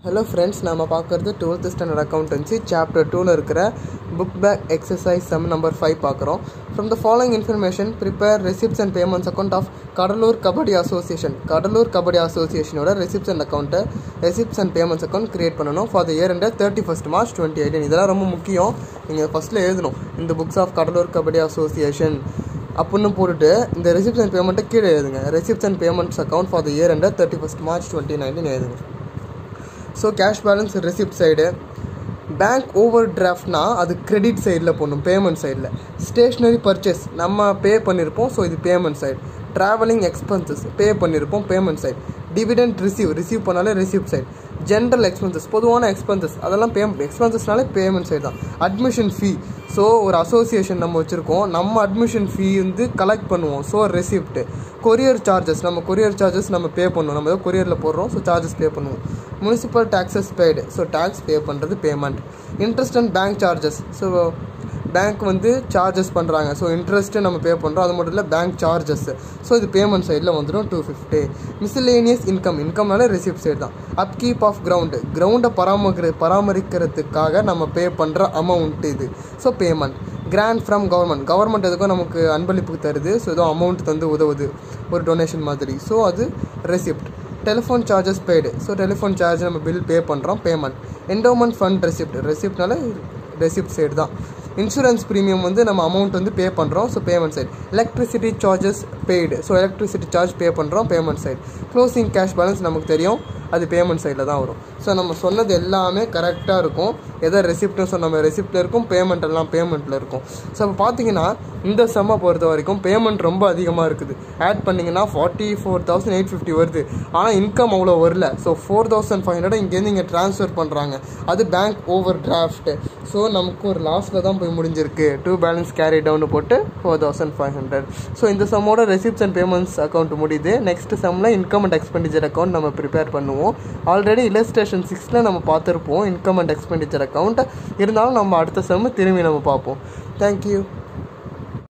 hello friends நம்ம பார்க்குறது twelfth standard accountancy chapter டூவில் இருக்கிற book back exercise sum number five பார்க்குறோம் from the following information prepare receipts and payments account of Cuddalore kabaddi association Cuddalore kabaddi அசோசியேஷனோட receipts and அக்கௌண்ட்டை receipts and payments account create பண்ணணும் for the year and thirty first March twenty eighteen இதெல்லாம் ரொம்ப முக்கியம் நீங்கள் ஃபஸ்ட்டில் எழுதணும் இந்த books of Cuddalore kabaddi association அப்படின்னு போட்டுட்டு இந்த ரெசிப்ட்ஸ் அண்ட் பேமெண்ட்டை கீழே எழுதுங்க receipts and payments account for the year and thirty first March twenty nineteen எழுதுங்க so cash balance receipt side bank over டிராஃப்ட்னா அது கிரெடிட் சைடில் போடணும் பேமெண்ட் சைடில் ஸ்டேஷ்னரி பர்ச்சேஸ் நம்ம பே பண்ணியிருப்போம் ஸோ இது payment side travelling expenses pay பண்ணியிருப்போம் payment side dividend receive receive பண்ணாலே ரிசீவ் சைடு ஜென்ரல் எக்ஸ்பென்சஸ் பொதுவான எக்ஸ்பென்சஸ் அதெல்லாம் பே எக்ஸ்பென்சஸ்னாலே பேமெண்ட் சைடு தான் அட்மிஷன் ஃபீ ஸோ ஒரு அசோசியேஷன் நம்ம வச்சுருக்கோம் நம்ம அட்மிஷன் ஃபீ வந்து கலெக்ட் பண்ணுவோம் ஸோ ரெசிப்ட் கொரியர் சார்ஜஸ் நம்ம கொரியர் சார்ஜஸ் நம்ம பே பண்ணுவோம் நம்ம ஏதோ கொரியரில் போடுறோம் ஸோ சார்ஜஸ் பே பண்ணுவோம் municipal taxes paid so tax pay பண்ணுறது payment interest and bank charges so bank வந்து சார்ஜஸ் பண்ணுறாங்க ஸோ இன்ட்ரெஸ்ட்டு நம்ம பே பண்ணுறோம் அது மட்டும் இல்லை பேங்க் சார்ஜஸ் ஸோ இது பேமெண்ட் சைடில் வந்துடும் டூ ஃபிஃப்டி மிஸ்லேனியஸ் இன்கம் இன்கம்னால ரிசிப்ட் சைடு தான் அப்கீப் ஆஃப் கிரவுண்டு கிரவுண்டை பராமரி பராமரிக்கிறதுக்காக நம்ம பே பண்ணுற அமௌண்ட் இது so payment grant from government government எதுக்கும் நமக்கு அன்பளிப்பு தருது ஸோ ஏதோ அமௌண்ட் தந்து உதவுது ஒரு டொனேஷன் மாதிரி ஸோ அது receipt telephone charges paid so telephone charge நம்ம பில் பே பண்ணுறோம் பேமெண்ட் என்டோமெண்ட் ஃபண்ட் ரெசிப்ட் ரெசிப்ட்னால ரெசிப்ட் சைடு தான் இன்சூரன்ஸ் ப்ரீமியம் வந்து நம்ம அமௌண்ட் வந்து பே பண்ணுறோம் so payment side electricity charges paid so electricity charge pay பண்ணுறோம் payment side closing cash balance நமக்கு தெரியும் அது பேமெண்ட் சைடில் தான் வரும் ஸோ நம்ம சொன்னது எல்லாமே கரெக்டாக இருக்கும் எதை ரெசிப்ட்னு சொன்ன ரெசிப்டில் இருக்கும் பேமெண்ட் எல்லாம் பேமெண்ட்டில் இருக்கும் ஸோ அப்போ பார்த்தீங்கன்னா இந்த செம்மை பொறுத்த வரைக்கும் பேமெண்ட் ரொம்ப அதிகமாக இருக்குது ஆட் பண்ணிங்கன்னா forty four thousand eight fifty வருது ஆனால் இன்கம் அவ்வளோ வரல so four thousand five hundred இங்கேருந்து இங்கே ட்ரான்ஸ்ஃபர் பண்ணுறாங்க அது பேங்க் ஓவர் டிராஃப்ட்டு ஸோ நமக்கு ஒரு லாஸில் தான் போய் முடிஞ்சிருக்கு டூ பேலன்ஸ் கேரி டவுன் போட்டு four thousand five hundred so இந்த சம்மோட ரெசிப்ட்ஸ் அண்ட் பேமெண்ட்ஸ் அக்கௌண்ட் முடியுது நெக்ஸ்ட் செம்மில் இன்கம் அண்ட் எக்ஸ்பெண்டிச்சர் அக்கௌண்ட் நம்ம ப்ரிப்பேர் பண்ணுவோம் ஆல்ரெடி இல்லஸ்ட்ரேஷன் சிக்ஸில் நம்ம பார்த்துருப்போம் இன்கம் அண்ட் எக்ஸ்பெண்டிச்சர் அக்கௌண்ட் இருந்தாலும் நம்ம அடுத்த செம்மு திரும்பி நம்ம பார்ப்போம் தேங்க்யூ